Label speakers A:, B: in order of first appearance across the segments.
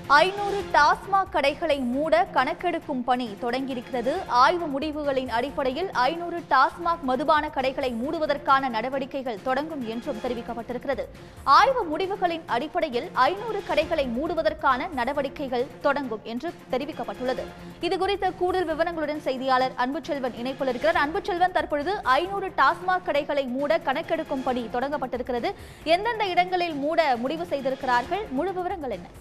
A: ஐநூறு டாஸ்மாக் கடைகளை மூட கணக்கெடுக்கும் பணி தொடங்கியிருக்கிறது ஆய்வு முடிவுகளின் அடிப்படையில் ஐநூறு டாஸ்மாக் மதுபான கடைகளை மூடுவதற்கான நடவடிக்கைகள் தொடங்கும் என்றும் தெரிவிக்கப்பட்டிருக்கிறது ஆய்வு முடிவுகளின் அடிப்படையில் ஐநூறு கடைகளை மூடுவதற்கான நடவடிக்கைகள் தொடங்கும் என்று தெரிவிக்கப்பட்டுள்ளது இதுகுறித்த கூடுதல் விவரங்களுடன் செய்தியாளர் அன்புச்செல்வன் இணைப்பில் இருக்கிறார் அன்புச்செல்வன் தற்பொழுது ஐநூறு டாஸ்மாக் கடைகளை மூட கணக்கெடுக்கும் பணி தொடங்கப்பட்டிருக்கிறது எந்தெந்த இடங்களில் மூட முடிவு செய்திருக்கிறார்கள் முழு விவரங்கள் என்ன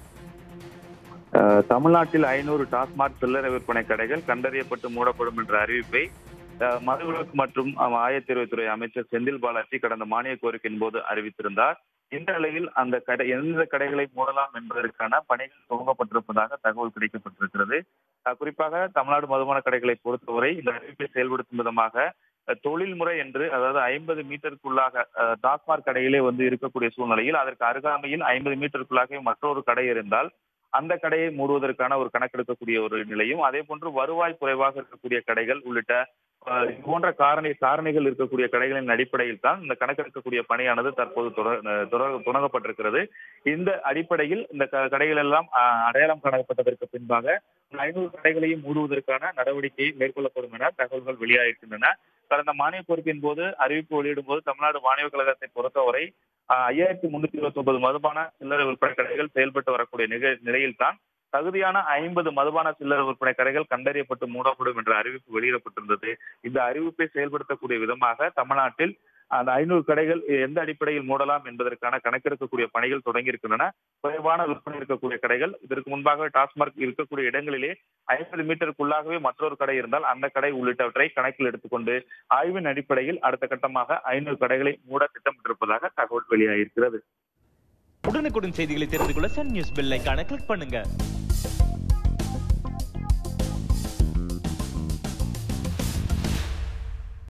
B: அஹ், தமிழ்நாட்டில் ஐநூறு டாஸ்மாக் சில்லறை விற்பனை கடைகள் கண்டறியப்பட்டு மூடப்படும் என்ற அறிவிப்பை அஹ், மதுவிலக்கு மற்றும் அஹ், ஆயத்தீர்வைத்துறை அமைச்சர் செந்தில் பாலாஜி கடந்த மானிய கோரிக்கையின் போது அறிவித்திருந்தார் இந்த நிலையில் அந்த கடை எந்த கடைகளை மூடலாம் என்பதற்கான பணிகள் துவங்கப்பட்டிருப்பதாக தகவல் கிடைக்கப்பட்டிருக்கிறது அஹ், குறிப்பாக தமிழ்நாடு மதுபான கடைகளை பொறுத்தவரை இந்த அறிவிப்பை செயல்படுத்தும் விதமாக அஹ், தொழில்முறை என்று அதாவது ஐம்பது மீட்டருக்குள்ளாக அஹ், டாஸ்மாக் கடையிலே வந்து இருக்கக்கூடிய சூழ்நிலையில் அதற்கு அருகாமையில் ஐம்பது மீட்டருக்குள்ளாக மற்றொரு கடை இருந்தால் அந்த கடையை மூடுவதற்கான ஒரு கணக்கெடுக்கக்கூடிய ஒரு நிலையும் அதே போன்று வருவாய் குறைவாக இருக்கக்கூடிய கடைகள் உள்ளிட்ட அஹ், இது போன்ற காரணி காரணிகள் இருக்கக்கூடிய கடைகளின் அடிப்படையில் தான் இந்த கணக்கெடுக்கக்கூடிய பணியானது தற்போது தொட- அஹ், தொட- தொடங்கப்பட்டிருக்கிறது இந்த அடிப்படையில் இந்த க- கடைகள் எல்லாம் அஹ், அடையாளம் காணப்பட்டதற்கு பின்பாக ஐநூறு கடைகளையும் மூடுவதற்கான நடவடிக்கை மேற்கொள்ளப்படும் என தகவல்கள் வெளியாகிருக்கின்றன கடந்த மானிய கோரிக்கையின் போது அறிவிப்பு வெளியிடும் போது தமிழ்நாடு மாநில கழகத்தை பொறுத்தவரை ஐயாயிரத்தி முன்னூத்தி இருபத்தி ஒன்பது மதுபான சில்லறை விற்பனை கடைகள் செயல்பட்டு வரக்கூடிய நிக- நிலையில்தான் தகுதியான ஐம்பது மதுபான சில்லறை விற்பனை கடைகள் கண்டறியப்பட்டு மூடப்படும் என்ற அறிவிப்பு வெளியிடப்பட்டிருந்தது இந்த அறிவிப்பை செயல்படுத்தக்கூடிய விதமாக தமிழ்நாட்டில் அந்த ஐநூறு கடைகள் எந்த அடிப்படையில் மூடலாம் என்பதற்கான கணக்கெடுக்கக்கூடிய பணிகள் தொடங்கியிருக்கின்றன குறைவான விற்பனை இருக்கக்கூடிய கடைகள் இதற்கு முன்பாக டாஸ்மாக் இருக்கக்கூடிய இடங்களிலே ஐம்பது மீட்டருக்குள்ளாகவே மற்றொரு கடை இருந்தால் அந்த கடை உள்ளிட்டவற்றை கணக்கில் எடுத்துக்கொண்டு ஆய்வின் அடிப்படையில் அடுத்த கட்டமாக ஐநூறு கடைகளை மூட திட்டமிட்டிருப்பதாக தகவல் வெளியாகியிருக்கிறது
C: உடனுக்குடன் செய்திகளை தெரிந்து கொள்ள சன் நியூஸ் பெல் ஐகானை கிளிக் பண்ணுங்க